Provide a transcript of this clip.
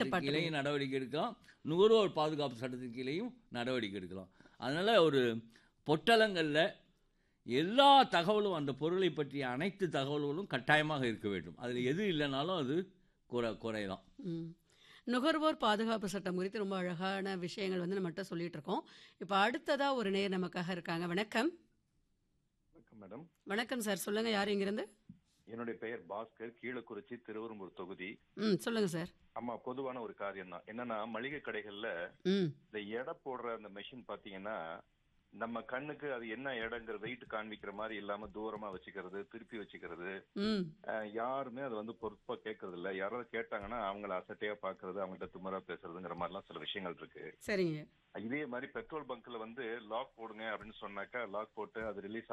சட்டத்தின் கீழேயும் ஏற்பட்டிருக்கு. நடவடிக்கை எடுக்கலாம் நுகர்வோர் பாதுகாப்பு சட்டத்தின் கீழேயும் நடவடிக்கை எடுக்கலாம் அதனால் ஒரு பொட்டலங்களில் எல்லா தகவலும் அந்த பொருளை பற்றிய அனைத்து தகவல்களும் கட்டாயமாக இருக்க வேண்டும் அதில் எது இல்லைனாலும் அது குறை குறையலாம் ம். நுகர்வோர் பாதுகாப்பு சட்டம் குறித்து ரொம்ப அழகான விஷயங்கள் வந்து நம்மகிட்ட சொல்லிட்டு இருக்கோம் இப்போ அடுத்ததா ஒரு நேர் நமக்காக இருக்காங்க வணக்கம் வணக்கம் மேடம் வணக்கம் சார் சொல்லுங்க யார் இங்கிருந்து என்னுடைய பெயர் பாஸ்கர் கீழக்குறிச்சி திருவெரும்பூர் தொகுதி ம் சொல்லுங்க சார் ஆமா பொதுவான ஒரு காரியம் தான் என்னன்னா மளிகை கடைகள்ல ம் இந்த எடை போடுற அந்த மெஷின் பாத்தீங்கன்னா நம்ம கண்ணுக்கு அது என்ன இடங்கிற வெயிட் காண்பிக்கிற மாதிரி இல்லாம தூரமா வச்சுக்கிறது திருப்பி வச்சுக்கிறது ம் அஹ், யாருமே அது வந்து பொறுப்பா கேட்கறது இல்ல யாராவது கேட்டாங்கன்னா அவங்கள அசட்டையா பாக்குறது அவங்கள்ட்ட துமரா பேசுறதுங்கிற மாதிரிலாம் சில விஷயங்கள் இருக்கு சரிங்க இதே மாதிரி பெட்ரோல் பங்க்ல வந்து லாக் போடுங்க அப்படின்னு சொன்னாக்கா லாக் போட்டு அது ரிலீஸ்